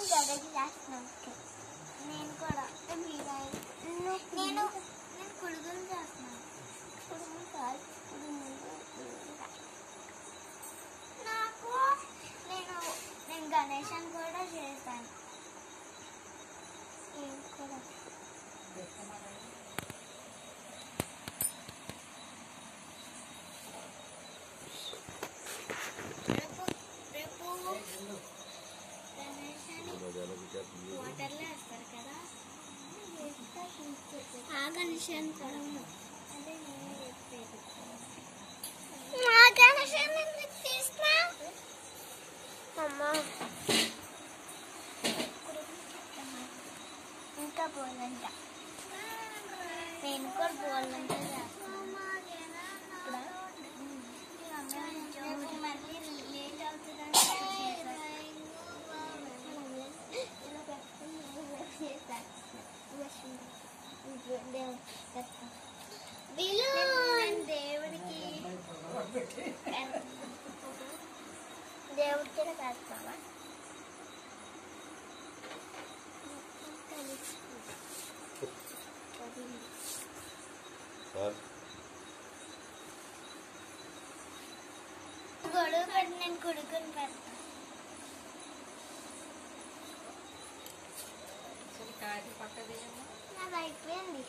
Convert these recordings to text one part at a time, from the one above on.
నేను గడకి చేస్తున్నాను నేను కూడా నేను నేను కుడుగులు చేస్తున్నాను కుడుగులు కాదు నాకు నేను నేను గణేషన్ కూడా చేస్తాను ఏం కూడా రేపు రేపు గణేశాన్ని వాటర్లో వేస్తారు కదా ఆ గణేశాన్ని కూడా అదే నేను చెప్పేది మా గణేశాన్ని ఎందుకు తీసినా అమ్మా ఇంకా పోలంట నేను కూడా పోలంట మళ్ళీ లేట్ అవుతుందని దేవుడికి దేవుడికి కాస్తావా గొడవ పడి నేను కొడుకుని పెడతాను నాది అయిపోయింది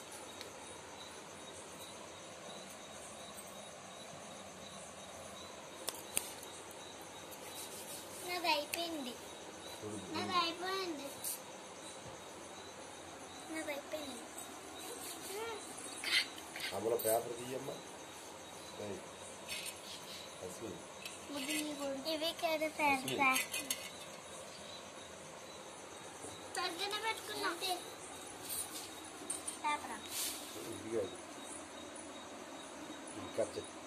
నాది అయిపోయింది నాది అయిపోయింది నాది అయిపోయింది అమల పేపర్ తీయమ్మా ఏయ్, అసలు ఇవి కదా పెడతా పక్కన పెట్టుకున్నాం పేపరా ఇది కాదు ఇది కట్ చేయి.